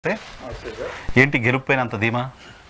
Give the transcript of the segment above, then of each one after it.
అంటే ఏంటి గెలుపుపోయినంత ధీమా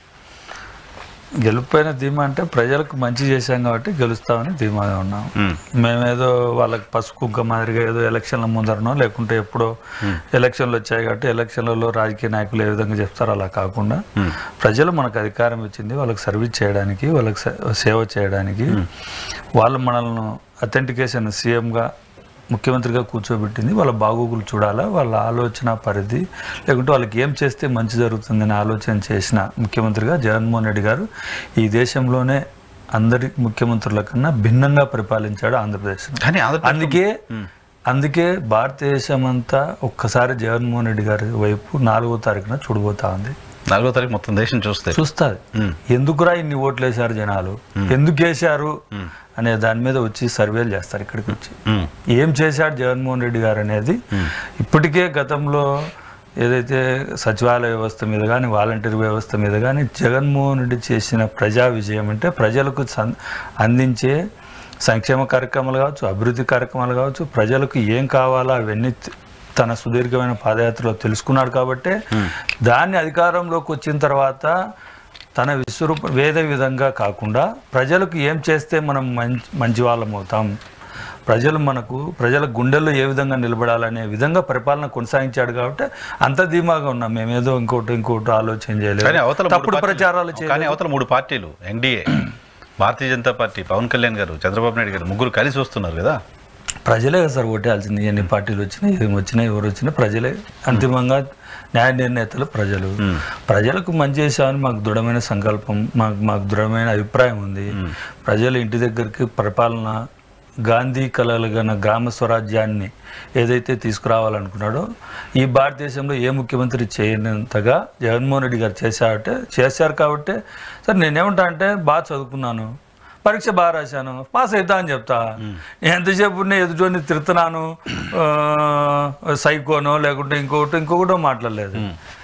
గెలుపైన ధీమా అంటే ప్రజలకు మంచి చేశాం కాబట్టి గెలుస్తామని ధీమాగా ఉన్నాం మ్మ్. మేమేదో వాళ్ళకి పసుపు కుంక మాదిరిగా ఏదో ఎలక్షన్ల ముందరనో లేకుంటే ఎప్పుడో ఎలక్షన్లు వచ్చాయి కాబట్టి ఎలక్షన్లలో రాజకీయ నాయకులు ఏ విధంగా చెప్తారో అలా కాకుండా ప్రజలు మనకు అధికారం ఇచ్చింది వాళ్ళకి సర్వీస్ చేయడానికి వాళ్ళకి సే- సేవ చేయడానికి వాళ్ళు మనల్ని అథెంటికేషన్ సీఎంగా ముఖ్యమంత్రిగా కూర్చోబెట్టింది వాళ్ళ బాగోగులు చూడాలా వాళ్ళ ఆలోచన పరిధి లేకుంటే వాళ్ళకి ఏం చేస్తే మంచి జరుగుతుందని ఆలోచన చేసిన ముఖ్యమంత్రిగా జగన్మోహన్ రెడ్డి గారు ఈ దేశంలోనే అందరి ముఖ్యమంత్రుల కన్నా భిన్నంగా పరిపాలించాడు ఆంధ్రప్రదేశ్ కానీ ఆంధ్రప్రదేశ్ అందుకే అందుకే భారతదేశం అంతా ఒక్కసారి జగన్మోహన్ రెడ్డి గారి వైపు నాలుగో తారీఖున చూడబోతా ఉంది నాలుగో తారీఖు మొత్తం దేశం చూస్తే చూస్తుంది ఎందుకురా ఇన్ని ఓట్లు వేశారు జనాలు ఎందుకు వేశారు అనే దాని మీద వచ్చి సర్వేలు చేస్తారు ఇక్కడికి వచ్చి మ్మ్. ఏం చేశాడు జగన్మోహన్ రెడ్డి గారు అనేది ఇప్పటికే గతంలో ఏదైతే సచివాలయ వ్యవస్థ మీద కానీ వాలంటీర్ వ్యవస్థ మీద కానీ జగన్మోహన్ రెడ్డి చేసిన ప్రజా విజయం అంటే ప్రజలకు సన్- అందించే సంక్షేమ కార్యక్రమాలు కావచ్చు అభివృద్ధి కార్యక్రమాలు కావచ్చు ప్రజలకు ఏం కావాలో అవన్నీ త- తన సుదీర్ఘమైన పాదయాత్రలో తెలుసుకున్నాడు కాబట్టే దాన్ని అధికారంలోకి వచ్చిన తర్వాత తన విశ్వరూప వేద విధంగా కాకుండా ప్రజలకు ఏం చేస్తే మనం మంచి మంచి వాళ్ళం అవుతాం ప్రజలు మనకు ప్రజల గుండెల్లో ఏ విధంగా నిలబడాలనే విధంగా పరిపాలన కొనసాగించాడు కాబట్టి అంత ధీమాగా ఉన్నాం మేమేదో ఇంకోటి ఇంకోటి ఆలోచన కానీ చేయలేదు అవతల మూడు తప్పుడు పార్టీలు- ప్రచారాలు కానీ చేయలేదు అవతల మూడు పార్టీలు ఎన్డీఏ భారతీయ జనతా పార్టీ పవన్ కళ్యాణ్ గారు చంద్రబాబు నాయుడు గారు ముగ్గురు కలిసి వస్తున్నారు కదా ప్రజలే కదా సార్ ఓటేయాల్సింది ఎన్ని పార్టీలు వచ్చినాయి ఏం వచ్చినాయి ఎవరు వచ్చినా ప్రజలే అంతిమంగా న్యాయ నిర్ణేతలు ప్రజలు ప్రజలకు మంచి చేసామని మాకు దృఢమైన సంకల్పం మాకు మాకు దృఢమైన అభిప్రాయం ఉంది ప్రజలు ఇంటి దగ్గరికి పరిపాలన గాంధీ కలలుగన గ్రామ స్వరాజ్యాన్ని ఏదైతే తీసుకురావాలనుకున్నాడో ఈ భారతదేశంలో ఏ ముఖ్యమంత్రి చేయనంతగా జగన్మోహన్ రెడ్డి గారు చేశారంటే చేశారు కాబట్టి సార్ నేనేమంటా అంటే బాగా చదువుకున్నాను పరీక్ష బాగా రాశాను పాస్ అవుతా అని చెప్తా నేను ఎంతసేపు ఉన్న ఎదుటోని తిడుతున్నాను ఆ, సైకోనో లేకుంటే ఇంకొకటి ఇంకొకటో మాట్లాడలేదు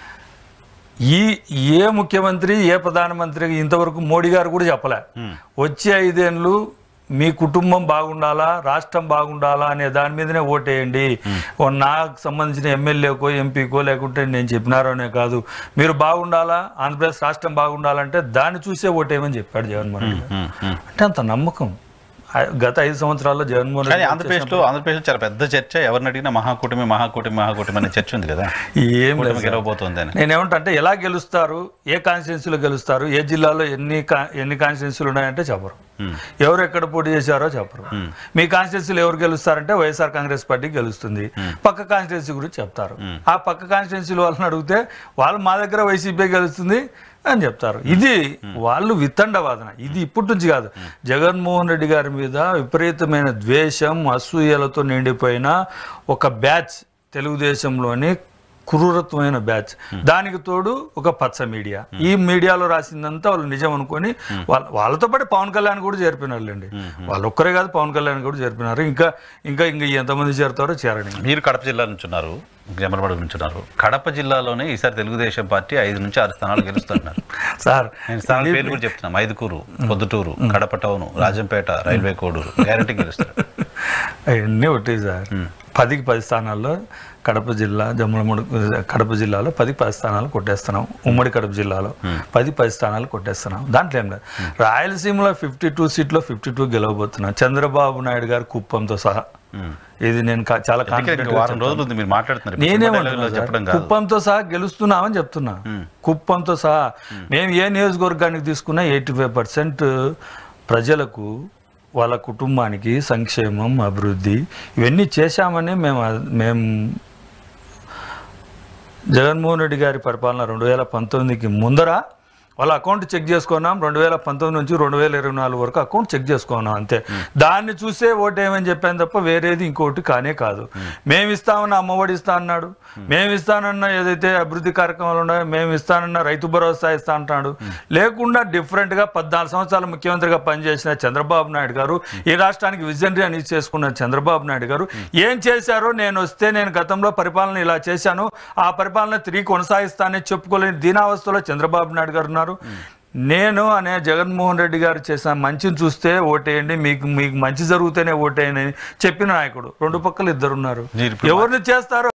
ఈ ఏ ముఖ్యమంత్రి ఏ ప్రధానమంత్రి ఇంతవరకు మోడీ గారు కూడా చెప్పలే వచ్చే ఐదేళ్ళు మీ కుటుంబం బాగుండాలా రాష్ట్రం బాగుండాలా అనే దాని మీదనే ఓటేయండి ఓ నాకు సంబంధించిన ఎమ్మెల్యేకో ఎంపీకో లేకుంటే నేను చెప్పినారోనే కాదు మీరు బాగుండాలా ఆంధ్రప్రదేశ్ రాష్ట్రం బాగుండాలంటే దాన్ని చూసే ఓటేయమని చెప్పాడు జగన్మోహన్ రెడ్డి గారు. మ్మ్. మ్మ్. అంటే అంత నమ్మకం ఆ- గత ఐదు సంవత్సరాల్లో జగన్మోహన్ కానీ రెడ్డి ఆంధ్రప్రదేశ్లో ఆంధ్రప్రదేశ్లో చాలా పెద్ద చర్చ ఎవరిని అడిగినా మహాకూటమి మహాకూటమి మహాకూటమి అనే చర్చ ఉంది కదా ఏం లేదు కూటమి గెలవబోతోంది అని నేనేమంటా అంటే ఎలా గెలుస్తారు ఏ కాన్స్టిట్యున్సీలో గెలుస్తారు ఏ జిల్లాలో ఎన్ని కా- ఎన్ని కాన్స్టిట్యున్సీలు ఉన్నాయంటే చెప్పరు ఎవరు ఎక్కడ పోటీ చేశారో చెప్పరు మీ కాన్స్టిట్యున్సీలో ఎవరు గెలుస్తారంటే వైఎస్ఆర్ కాంగ్రెస్ పార్టీ గెలుస్తుంది పక్క కాన్స్టిట్యున్సీ గురించి చెప్తారు ఆ పక్క కాన్స్టిట్యున్సీల వాళ్ళని అడిగితే వాళ్ళు మా దగ్గర వైసీపీ గెలుస్తుంది అని చెప్తారు ఇది వాళ్ళు విత్తండ వాదన ఇది ఇప్పటి నుంచి కాదు జగన్మోహన్ రెడ్డి గారి మీద విపరీతమైన ద్వేషం అసూయలతో నిండిపోయిన ఒక బ్యాచ్ తెలుగుదేశంలోని క్రూరత్వమైన బ్యాచ్ దానికి తోడు ఒక పచ్చ మీడియా ఈ మీడియాలో రాసిందంతా వాళ్ళు నిజం అనుకొని వాళ్ళ వాళ్ళతో పాటు పవన్ కళ్యాణ్ కూడా చేరిపోయినారులేండి వాళ్ళు ఒక్కరే కాదు పవన్ కళ్యాణ్ కూడా చేరిపోయినారు ఇంకా ఇంకా ఇంకా ఎంతమంది చేరుతారో చేరండి మీరు కడప జిల్లా నుంచి ఉన్నారు జమలమడుగు నుంచి ఉన్నారు కడప జిల్లాలోనే ఈసారి తెలుగుదేశం పార్టీ ఐదు నుంచి ఆరు స్థానాలు గెలుస్తున్నారు సార్ నేను స్థానాల పేర్లు కూడా చెప్తున్నా Mydukur Proddatur Kadapa town Rajampet railway Koduru guarantee గెలుస్తారు అవన్నీ ఒకటి సార్ పదికి పది స్థానాల్లో కడప జిల్లా జమ్మలమూడు కడప జిల్లాలో పది పది స్థానాలు కొట్టేస్తున్నాం ఉమ్మడి కడప జిల్లాలో పది పది స్థానాలు కొట్టేస్తున్నాం దాంట్లో ఏం లేదు రాయలసీమలో ఫిఫ్టీ టూ సీట్లో ఫిఫ్టీ టూ గెలవబోతున్నాం చంద్రబాబు నాయుడు గారు కుప్పంతో సహా ఇది నేను కా- చాలా ఇంకా కాన్ఫిడెంట్ వారం రోజులు ఉంది మీరు మాట్లాడుతున్నారు ఇప్పుడు సినిమా నేనేమంటున్నా డైలాగులో సార్, చెప్పడం కాదు కుప్పంతో సహా గెలుస్తున్నామని చెప్తున్నా కుప్పంతో సహా మేము ఏ నియోజకవర్గానికి తీసుకున్నా ఎయిటీ ఫైవ్ పర్సెంట్ ప్రజలకు వాళ్ళ కుటుంబానికి సంక్షేమం అభివృద్ధి ఇవన్నీ చేశామని మేము మేము జగన్మోహన్ రెడ్డి గారి పరిపాలన రెండు వేల పంతొమ్మిదికి ముందర వాళ్ళ అకౌంట్ చెక్ చేసుకున్నాం రెండు వేల పంతొమ్మిది నుంచి రెండు వేల ఇరవై నాలుగు వరకు అకౌంట్ చెక్ చేసుకున్నాం అంతే దాన్ని చూసే ఓటేమని చెప్పాను తప్ప వేరేది ఇంకోటి కానే కాదు మేము ఇస్తామన్న అమ్మఒడి ఇస్తా అన్నాడు మేము ఇస్తానన్న ఏదైతే అభివృద్ధి కార్యక్రమాలు ఉన్నాయో మేము ఇస్తానన్న రైతు భరోసా ఇస్తా అంటున్నాడు లేకుండా డిఫరెంట్గా పద్నాలుగు సంవత్సరాలు ముఖ్యమంత్రిగా పనిచేసిన చంద్రబాబు నాయుడు గారు ఈ రాష్ట్రానికి విజనరీ అని చేసుకున్న చంద్రబాబు నాయుడు గారు ఏం చేశారో నేను వస్తే నేను గతంలో పరిపాలన ఇలా చేశాను ఆ పరిపాలన తిరిగి కొనసాగిస్తానని చెప్పుకోలేని దీనావస్థలో చంద్రబాబు నాయుడు గారు ఉన్నారు నేను అనే జగన్మోహన్ రెడ్డి గారు చేసిన మంచిని చూస్తే ఓటేయండి మీకు మీకు మంచి జరిగితేనే ఓటేయండి అని చెప్పిన నాయకుడు రెండు పక్కలు ఇద్దరు ఉన్నారు మీరు ఇప్పుడు ఎవరిని చేస్తారో